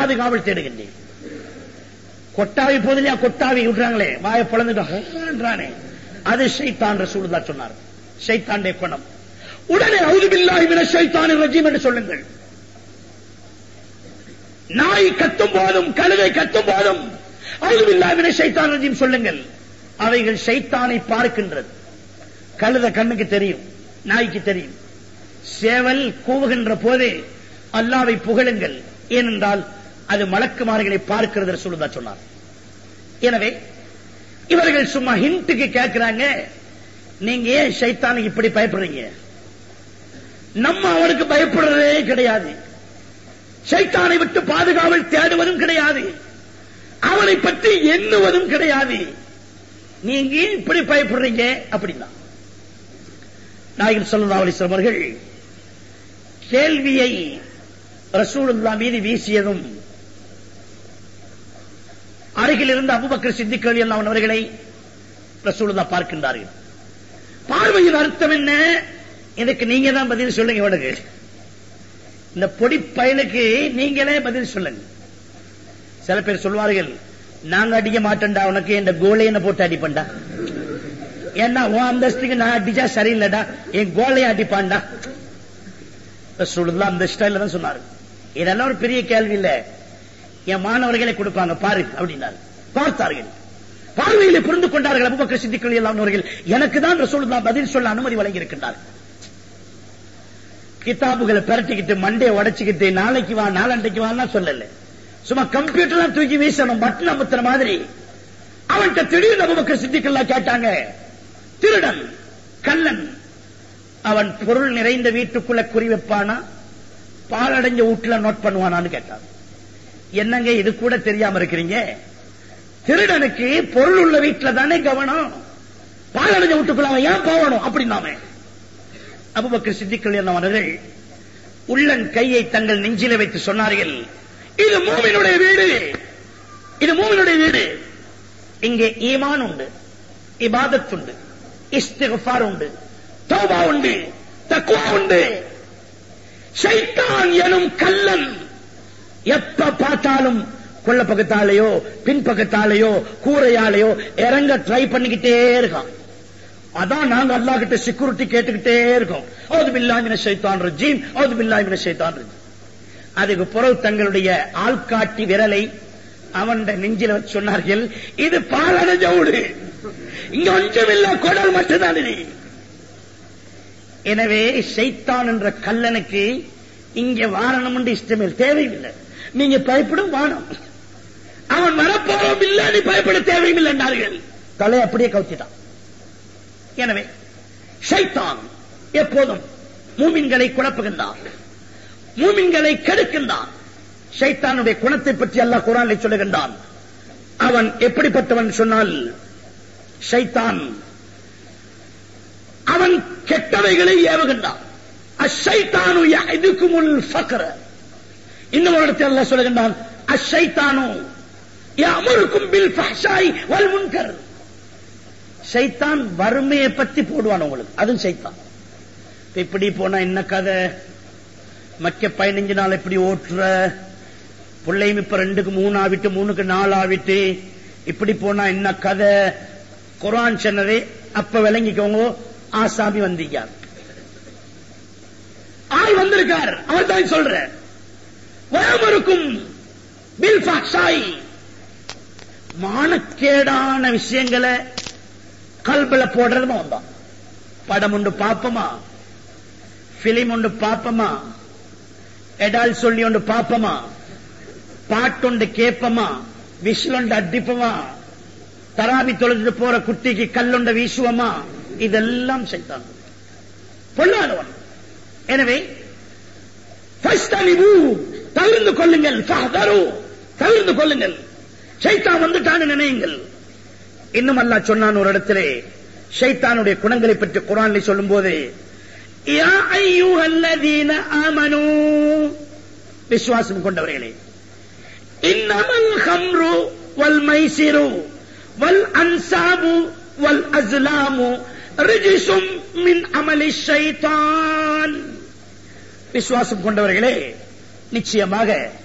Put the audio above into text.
பாதுகாவல் தேடுகின்றேன் கொட்டாவி போதிலையா கொட்டாவி விடுறாங்களே வாயை பிளந்துட்டானே அது ஷைத்தான் ரசூலுல்லா சொன்னார் ஷைத்தானுடைய குணம் உடனே அவுதுபில்லாஹி மினஷ் ஷைத்தானிர் ரஜீம் என்று சொல்லுங்கள் நாய் கத்தும் போதும் கழுதை கத்தும் போதும் அவுதுபில்லாஹி மினஷ் ஷைத்தானிர் ரஜீம் சொல்லுங்கள் அவைகள் ஷைத்தானை பார்க்கின்றது கழுத கண்ணுக்கு தெரியும் நாய்க்கு தெரியும் சேவல் கூவுகின்ற போது அல்லாவை புகழுங்கள் ஏனென்றால் அது மலக்குமார்களை பார்க்கிறது சொல்லுதா சொன்னார் எனவே இவர்கள் சும்மா ஹிண்ட்டுக்கு கேட்கிறாங்க நீங்க ஏன் சைத்தானுக்கு இப்படி பயப்படுறீங்க நம்ம அவனுக்கு பயப்படுறதே கிடையாது சைத்தானை விட்டு பாதுகாவல் தேடுவதும் கிடையாது அவனை பற்றி எண்ணுவதும் கிடையாது நீங்க ஏன் இப்படி பயப்படுறீங்க அப்படின்னா நாயகர் சல்லா அலிஸ்லாம் அவர்கள் கேள்வியை ரசூலுல்லா மீது வீசியதும் அருகில் இருந்த அபுபக்கர் சித்திக் எல்லாம் அவர்களை ரசூலுல்லா பார்க்கின்றார்கள் பார்வையின் அர்த்தம் என்ன இதுக்கு நீங்க தான் பதில் சொல்லுங்க இவனுக்கு இந்த பொடி பயலுக்கு நீங்களே பதில் சொல்லுங்க சில பேர் சொல்வார்கள் நாங்க அடிக்க மாட்டேன்டா உனக்கு இந்த கோலையனை போட்டு அடிப்பண்டா ஏன்னா உன் அந்தஸ்துக்கு நான் அடிச்சா சரியில்லைடா என் கோலையை அடிப்பான்டா ரசூலுல்லா அந்த ஸ்டைல தான் சொன்னாரு இதெல்லாம் ஒரு பெரிய கேள்வி இல்ல என் மாணவர்களை கொடுப்பாங்க பாரு அப்படின்னாரு பார்த்தார்கள் பார்வையிலே புரிந்து கொண்டார்கள் அபுபக்கர் சித்திக்கள் எல்லாம் அவர்கள் எனக்கு தான் ரசூலுல்லா பதில் சொல்ல அனுமதி வழங்கி இருக்கின்றார் கிதாபுகளை பிரட்டிக்கிட்டு மண்டையை உடைச்சுக்கிட்டு நாளைக்கு வா நாளண்டைக்கு வான்னா சொல்லல சும்மா கம்ப்யூட்டர்லாம் தூக்கி வீசணும் பட்டன் அமுத்துற மாதிரி அவன்கிட்ட திடீர்னு அபுபக்கர் சித்திக்கெல்லாம் கேட்டாங்க திருடன் கல்லன் அவன் பொருள் நிறைந்த வீட்டுக்குள்ள குறி வைப்பானா பாலடைஞ்ச வீட்டுல நோட் பண்ணுவானான்னு கேட்டான் என்னங்க இது கூட தெரியாம இருக்கிறீங்க திருடனுக்கு பொருள் உள்ள வீட்டுல தானே கவனம் பாலடைஞ்ச வீட்டுக்குள்ள அவன் ஏன் போகணும் அப்படின்னாமே அபுபக்கர் சித்திக்கள் என்னவர்கள் உள்ளன் கையை தங்கள் நெஞ்சில வைத்து சொன்னார்கள் இது மூமினுடைய வீடு இது மூமினுடைய வீடு இங்கே ஈமான் உண்டு இபாதத் உண்டு இஸ்திஃபார் உண்டு தௌபா உண்டு தக்குவா உண்டு ஷைத்தான் எனும் கல்லன் எப்ப பார்த்தாலும் கொள்ள பக்கத்தாலேயோ பின்பக்கத்தாலேயோ கூரையாலேயோ இறங்க ட்ரை பண்ணிக்கிட்டே இருக்கான் அதான் நாங்க அல்லா கிட்ட செக்யூரிட்டி கேட்டுக்கிட்டே இருக்கோம் அவது பில்லாமின சைத்தான் ரஜீம் அவது பில்லாமின சைத்தான் ரஜீம் அதுக்கு பிறகு தங்களுடைய ஆள்காட்டி விரலை அவன் நெஞ்சில வச்சு சொன்னார்கள் இது பாலடைஞ்ச ஊடு இங்க கொஞ்சம் இல்ல குடல் மட்டும்தான் இது எனவே சைத்தான் என்ற கல்லனுக்கு இங்க வாரணம் என்று இஷ்டமே தேவையில்லை நீங்க பயப்படும் வானம் அவன் வரப்போறோம் இல்ல நீ பயப்பட தேவையில்லை என்றார்கள் தலை அப்படியே கவுத்திட்டான் எனவே ஷைத்தான் எப்போதும் மூமின்களை குழப்புகின்றான் மூமின்களை கெடுக்கின்றான் ஷைத்தானுடைய குணத்தை பற்றி அல்லாஹ் குரானை சொல்லுகின்றான் அவன் எப்படிப்பட்டவன் சொன்னால் ஷைத்தான் அவன் கெட்டவைகளை ஏவுகின்றான் அஷைத்தானு இதுக்குமுல் ஃபக்ர இன்னும் ஒரு இடத்தில் அல்லாஹ் சொல்லுகின்றான் அஷைத்தானு அமருக்கும் பில் ஃபஹ்ஷாய் வல் முன்கர் சைத்தான் வறுமையை பத்தி போடுவான் உங்களுக்கு அதுவும் சைத்தான் இப்படி போனா என்ன கதை மக்க பதினஞ்சு நாள் எப்படி ஓட்டுற பிள்ளையும் இப்ப ரெண்டுக்கு மூணு ஆவிட்டு மூணுக்கு நாலு ஆவிட்டு இப்படி போனா என்ன கதை குரான் சொன்னதே அப்ப விளங்கிக்கோங்க ஆசாமி வந்தீங்க ஆய் வந்திருக்கார் அவர் தான் சொல்ற வயமருக்கும் பில் ஃபாக்ஷாய் மானக்கேடான விஷயங்களை கல்பில போடுறதுமா வந்தான் படம் உண்டு பாப்பமா பிலிம் உண்டு பாப்பமா எடால் சொல்லி உண்டு பாப்பமா பாட்டுண்டு கேப்பமா விசிலுண்டு அடிப்பமா தராபி தொழுது போற குட்டிக்கு கல்லுண்ட வீசுவமா இதெல்லாம் செய்தான் பொல்லாதவன் எனவே தவிர்ந்து கொள்ளுங்கள் தவிர்ந்து கொள்ளுங்கள் சைத்தான் வந்துட்டான்னு நினையுங்கள் இன்னும் அல்லா சொன்னான் ஒரு இடத்திலே ஷைத்தானுடைய குணங்களை பற்றி குரான்ல சொல்லும் போது விசுவாசம் கொண்டவர்களே இன்னமல் ஹம்ரு வல் மைசிரு வல் அன்சாபு வல் அஸ்லாமு ரிஜிசும் மின் அமலி ஷைத்தான் விசுவாசம் கொண்டவர்களே நிச்சயமாக